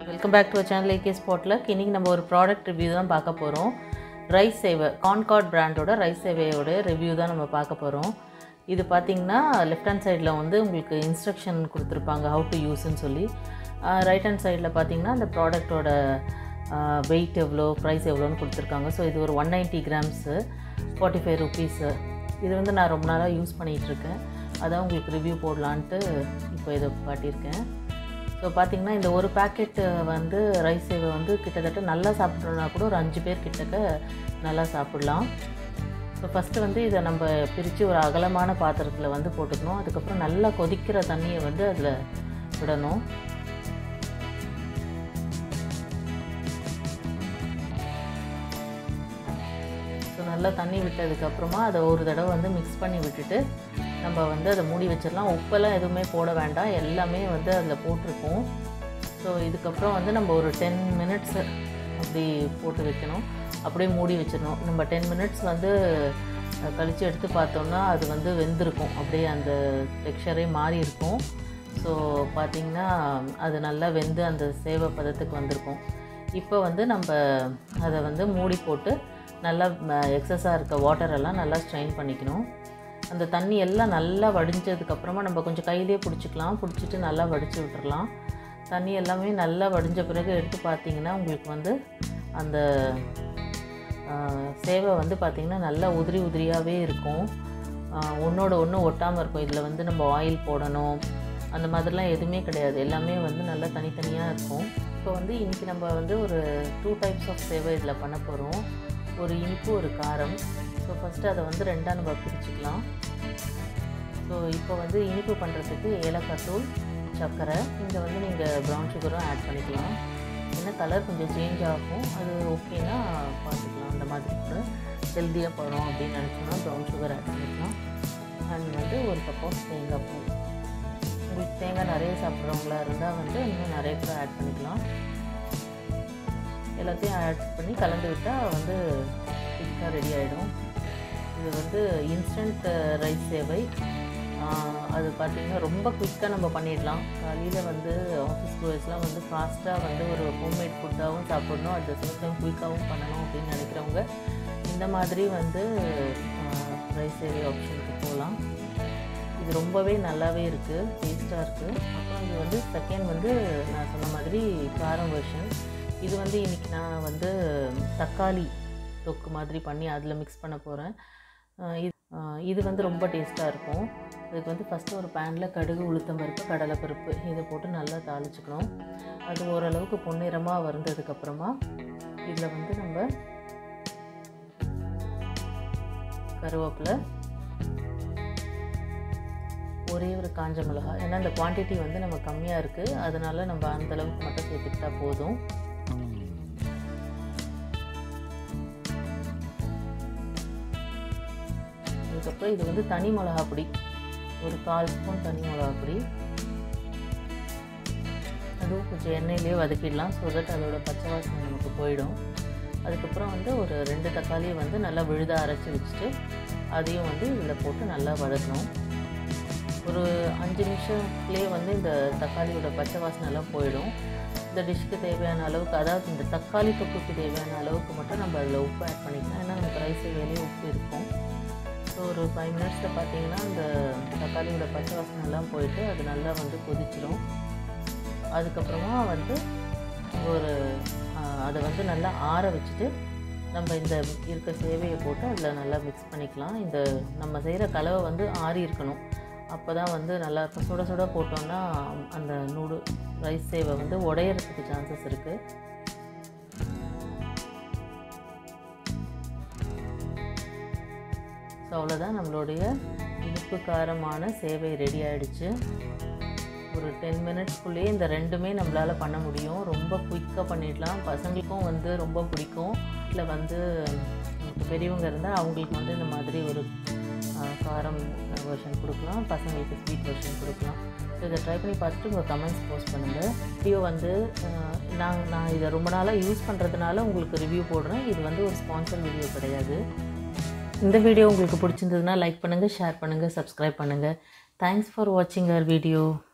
welcome back to channel AK ஸ்பாட்டில் இன்றைக்கி நம்ம ஒரு ப்ராடக்ட் ரிவ்யூ தான் பார்க்க போகிறோம் ரைஸ் சேவை கான்கார்ட் பிராண்டோட ரைஸ் சேவையோட ரிவ்யூ தான் நம்ம பார்க்க போகிறோம் இது பார்த்திங்கன்னா லெஃப்ட் ஹேண்ட் சைடில் வந்து உங்களுக்கு இன்ஸ்ட்ரக்ஷன் கொடுத்துருப்பாங்க ஹவு டு யூஸ்ன்னு சொல்லி ரைட் ஹேண்ட் சைடில் பார்த்தீங்கன்னா அந்த ப்ராடக்ட்டோட வெயிட் எவ்வளோ ப்ரைஸ் எவ்வளோன்னு கொடுத்துருக்காங்க ஸோ இது ஒரு one ninety grams forty five rupees இது வந்து நான் ரொம்ப நாளாக யூஸ் பண்ணிகிட்ருக்கேன் அதான் உங்களுக்கு ரிவ்யூ போடலான்ட்டு இப்போ இதை காட்டியிருக்கேன் ஸோ பார்த்திங்கன்னா இந்த ஒரு பேக்கெட் வந்து ரைஸ் சேவை வந்து கிட்டத்தட்ட நல்லா சாப்பிட்றோன்னா கூட ஒரு அஞ்சு பேர் கிட்டக்க நல்லா சாப்பிட்லாம் ஸோ ஃபஸ்ட்டு வந்து இதை நம்ம பிரித்து ஒரு அகலமான பாத்திரத்தில் வந்து போட்டுக்கணும் அதுக்கப்புறம் நல்லா கொதிக்கிற தண்ணியை வந்து அதில் விடணும் ஸோ நல்லா தண்ணி விட்டதுக்கப்புறமா அதை ஒரு தடவை வந்து மிக்ஸ் பண்ணி விட்டுட்டு நம்ம வந்து அதை மூடி வச்சிடலாம் உப்பெல்லாம் எதுவுமே போட வேண்டாம் எல்லாமே வந்து அதில் போட்டிருக்கோம் ஸோ இதுக்கப்புறம் வந்து நம்ம ஒரு டென் மினிட்ஸ் அப்படி போட்டு வைக்கணும் அப்படியே மூடி வச்சிடணும் நம்ம டென் மினிட்ஸ் வந்து கழித்து எடுத்து பார்த்தோம்னா அது வந்து வெந்திருக்கும் அப்படியே அந்த டெக்ஸ்சரே மாறி இருக்கும் ஸோ பார்த்திங்கன்னா அது நல்லா வெந்து அந்த சேவை பதத்துக்கு வந்திருக்கும் இப்போ வந்து நம்ம அதை வந்து மூடி போட்டு நல்லா எக்ஸஸாக இருக்க வாட்டரெல்லாம் நல்லா ஸ்ட்ரெயின் பண்ணிக்கணும் அந்த தண்ணி எல்லாம் நல்லா வடிஞ்சதுக்கப்புறமா நம்ம கொஞ்சம் கையிலே பிடிச்சிக்கலாம் பிடிச்சிட்டு நல்லா வடித்து விட்டுறலாம் தண்ணி எல்லாமே நல்லா வடிஞ்ச பிறகு எடுத்து பார்த்தீங்கன்னா உங்களுக்கு வந்து அந்த சேவை வந்து பார்த்திங்கன்னா நல்லா உதிரி உதிரியாகவே இருக்கும் ஒன்றோட ஒன்று ஒட்டாமல் இருக்கும் இதில் வந்து நம்ம ஆயில் போடணும் அந்த மாதிரிலாம் எதுவுமே கிடையாது எல்லாமே வந்து நல்லா தனித்தனியாக இருக்கும் இப்போ வந்து இன்றைக்கி நம்ம வந்து ஒரு டூ டைப்ஸ் ஆஃப் சேவை இதில் பண்ண போகிறோம் ஒரு இனிப்பு ஒரு காரம் ஸோ ஃபஸ்ட்டு அதை வந்து ரெண்டாக நம்ம பிரிச்சுக்கலாம் ஸோ இப்போ வந்து இனிப்பு பண்ணுறதுக்கு ஏலக்காய் தூள் சர்க்கரை இங்கே வந்து நீங்கள் ப்ரௌன் சுகரும் ஆட் பண்ணிக்கலாம் ஏன்னா கலர் கொஞ்சம் சேஞ்ச் ஆகும் அது ஓகேனா பார்த்துக்கலாம் அந்த மாதிரி கூட ஹெல்த்தியாக போகிறோம் அப்படின்னு நினச்சோம்னா ப்ரௌன் சுகர் ஆட் பண்ணிக்கலாம் அண்ட் வந்து ஒரு கப் ஆஃப் தேங்காய் பூ உங்களுக்கு தேங்காய் நிறைய சாப்பிட்றவங்களா இருந்தால் வந்து இன்னும் நிறைய கூட ஆட் பண்ணிக்கலாம் எல்லாத்தையும் ஆட் பண்ணி கலந்து விட்டால் வந்து குயிக்காக ரெடி ஆகிடும் இது வந்து இன்ஸ்டன்ட் ரைஸ் சேவை அது பார்த்திங்கன்னா ரொம்ப குயிக்காக நம்ம பண்ணிடலாம் காலையில் வந்து ஆஃபீஸ் கோயர்ஸ்லாம் வந்து ஃபாஸ்ட்டாக வந்து ஒரு ஹோம்மேட் ஃபுட்டாகவும் சாப்பிடணும் அட் த சேம் டைம் குயிக்காகவும் பண்ணணும் அப்படின்னு நினைக்கிறவங்க இந்த மாதிரி வந்து ரைஸ் சேவை ஆப்ஷனுக்கு போகலாம் இது ரொம்பவே நல்லாவே இருக்குது டேஸ்ட்டாக இருக்குது அப்புறம் இது வந்து செகண்ட் வந்து நான் சொன்ன மாதிரி காரம் வெர்ஷன் இது வந்து இன்றைக்கி நான் வந்து தக்காளி தொக்கு மாதிரி பண்ணி அதில் மிக்ஸ் பண்ண போகிறேன் இது இது வந்து ரொம்ப டேஸ்ட்டாக இருக்கும் இதுக்கு வந்து ஃபஸ்ட்டு ஒரு பேனில் கடுகு உளுத்தம் பருப்பு கடலைப்பருப்பு இதை போட்டு நல்லா தாளிச்சுக்கணும் அது ஓரளவுக்கு பொன்னிறமாக வந்ததுக்கப்புறமா இதில் வந்து நம்ம கருவேப்பிலை ஒரே ஒரு காஞ்ச மிளகாய் ஏன்னா இந்த குவான்டிட்டி வந்து நம்ம கம்மியாக இருக்குது அதனால் நம்ம அந்தளவுக்கு மட்டும் சேர்த்துக்கிட்டா போதும் அதுக்கப்புறம் இது வந்து தனி மிளகா பொடி ஒரு கால் ஸ்பூன் தனி மிளகா பொடி அதுவும் கொஞ்சம் எண்ணெயிலே வதக்கிடலாம் ஸோ தட் அதோட பச்சை வாசனை நமக்கு போயிடும் அதுக்கப்புறம் வந்து ஒரு ரெண்டு தக்காளியை வந்து நல்லா விழுதாக அரைச்சி வச்சுட்டு அதையும் வந்து இதில் போட்டு நல்லா வதக்கணும் ஒரு அஞ்சு நிமிஷத்துலேயே வந்து இந்த தக்காளியோட பச்சை வாசனைலாம் போயிடும் இந்த டிஷ்க்கு தேவையான அளவுக்கு அதாவது இந்த தக்காளி தொக்குக்கு தேவையான அளவுக்கு மட்டும் நம்ம அதில் உப்பு ஆட் பண்ணிக்கலாம் ஏன்னா நமக்கு ரைஸ் வேலையே உப்பு இருக்கும் ஸோ ஒரு ஃபைவ் மினிட்ஸில் பார்த்தீங்கன்னா இந்த தக்காளியோட பச்சை வாசனைலாம் போயிட்டு அது நல்லா வந்து கொதிச்சிடும் அதுக்கப்புறமா வந்து ஒரு அதை வந்து நல்லா ஆற வச்சுட்டு நம்ம இந்த இருக்க சேவையை போட்டு அதில் நல்லா மிக்ஸ் பண்ணிக்கலாம் இந்த நம்ம செய்கிற கலவை வந்து ஆறி இருக்கணும் அப்போ தான் வந்து நல்லாயிருக்கும் சுட சுட போட்டோன்னா அந்த நூடு ரைஸ் சேவை வந்து உடையிறதுக்கு சான்சஸ் இருக்குது ஸோ அவ்வளோதான் நம்மளுடைய இனிப்பு காரமான சேவை ரெடி ஆகிடுச்சு ஒரு டென் மினிட்ஸ்க்குள்ளேயே இந்த ரெண்டுமே நம்மளால் பண்ண முடியும் ரொம்ப குயிக்காக பண்ணிடலாம் பசங்களுக்கும் வந்து ரொம்ப பிடிக்கும் வீட்டில் வந்து பெரியவங்க இருந்தால் அவங்களுக்கு வந்து இந்த மாதிரி ஒரு காரம் வெர்ஷன் கொடுக்கலாம் பசங்களுக்கு ஸ்வீட் வெர்ஷன் கொடுக்கலாம் ஸோ இதை ட்ரை பண்ணி பார்த்துட்டு உங்கள் கமெண்ட்ஸ் போஸ்ட் பண்ணுங்கள் வீடியோ வந்து நான் நான் இதை ரொம்ப நாளாக யூஸ் பண்ணுறதுனால உங்களுக்கு ரிவ்யூ போடுறேன் இது வந்து ஒரு ஸ்பான்சர் வீடியோ கிடையாது இந்த வீடியோ உங்களுக்கு பிடிச்சிருந்ததுன்னா லைக் பண்ணுங்கள் ஷேர் பண்ணுங்கள் சப்ஸ்கிரைப் பண்ணுங்கள் தேங்க்ஸ் ஃபார் வாட்சிங் அவர் வீடியோ